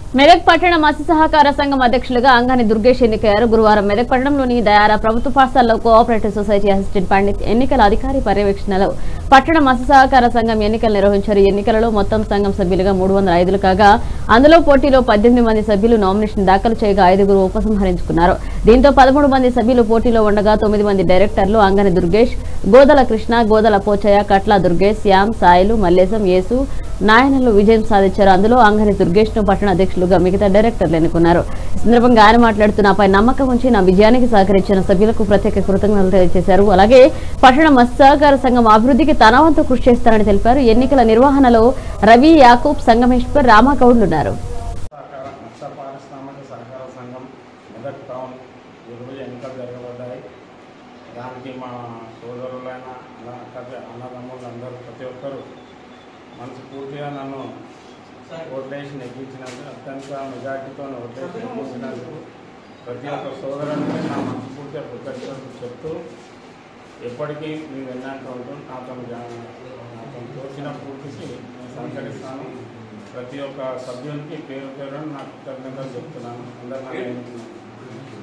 మెదక్ పట్టణ మత్స్య సహకార సంఘం అధ్యక్షులుగా అంగాని దుర్గేష్ ఎన్నికయ్యారు గురువారం మెదక్ పట్టణంలోని దయారా ప్రభుత్వ పాఠశాలలో కోఆపరేటివ్ సొసైటీ అసిస్టెంట్ పండిత్ ఎన్నికల అధికారి పర్యవేక్షణలో పట్టణ మత్స్య సహకార సంఘం ఎన్నికలు నిర్వహించారు ఈ ఎన్నికలలో మొత్తం సంఘం సభ్యులుగా మూడు వందల ఐదులు కాగా అందులో పోటీలో పద్దెనిమిది మంది సభ్యులు నామినేషన్ దాఖలు చేయగా ఐదుగురు ఉపసంహరించుకున్నారు దీంతో పదమూడు మంది సభ్యులు పోటీలో ఉండగా తొమ్మిది మంది డైరెక్టర్లు అంగని దుర్గేష్ గోదల కృష్ణ గోదల పోచయ్య కట్ల దుర్గేష్ శ్యామ్ సాయిలు మల్లేశం యేసు నాయనలు విజయం సాధించారు అందులో అంగని దుర్గేష్ ను పట్టణ అధ్యక్షులుగా మిగతా డైరెక్టర్లు ఎన్నుకున్నారు ఈ సందర్భంగా ఆయన మాట్లాడుతూ నాపై నమ్మకం ఉంచి నా విజయానికి సహకరించిన సభ్యులకు ప్రత్యేక కృతజ్ఞతలు తెలియజేశారు అలాగే పట్టణ మత్స్య సహకార సంఘం అభివృద్ధికి తన వంతు కృషి చేస్తారని తెలిపారు ఎన్నికల నిర్వహణలో రవి యాకూబ్ సంగమేశ్వర్ రామాగౌడ్లు ఉన్నారు సహకార మత్స్య పారిశ్రామిక సహకార సంఘం మెదక్ టౌన్ ఈరోజు ఎన్నికలు జరగబడ్డాయి దానికి మా సోదరులైన అన్న అక్క అన్నదమ్ములు అందరూ ప్రతి ఒక్కరూ మనసు పూర్తిగా నన్ను ఓట్లేసి నెగ్గించినందుకు అత్యంత మెజార్టీతో ఓట్లేసి నెగ్గించినందుకు ప్రతి ఒక్క సోదరునికి నా మనసు పూర్తిగా కృతజ్ఞతలు చెప్తూ ఎప్పటికీ మేము వెళ్ళాక ఉంటూ నాతో జా- నాతో తోచిన పూర్తికి నేను సహకరిస్తాను ప్రతి ఒక్క సభ్యునికి పేరు పేరు నా కృతజ్ఞతలు చెప్తున్నాను అందరూ నాకు ఎన్నుకున్నాను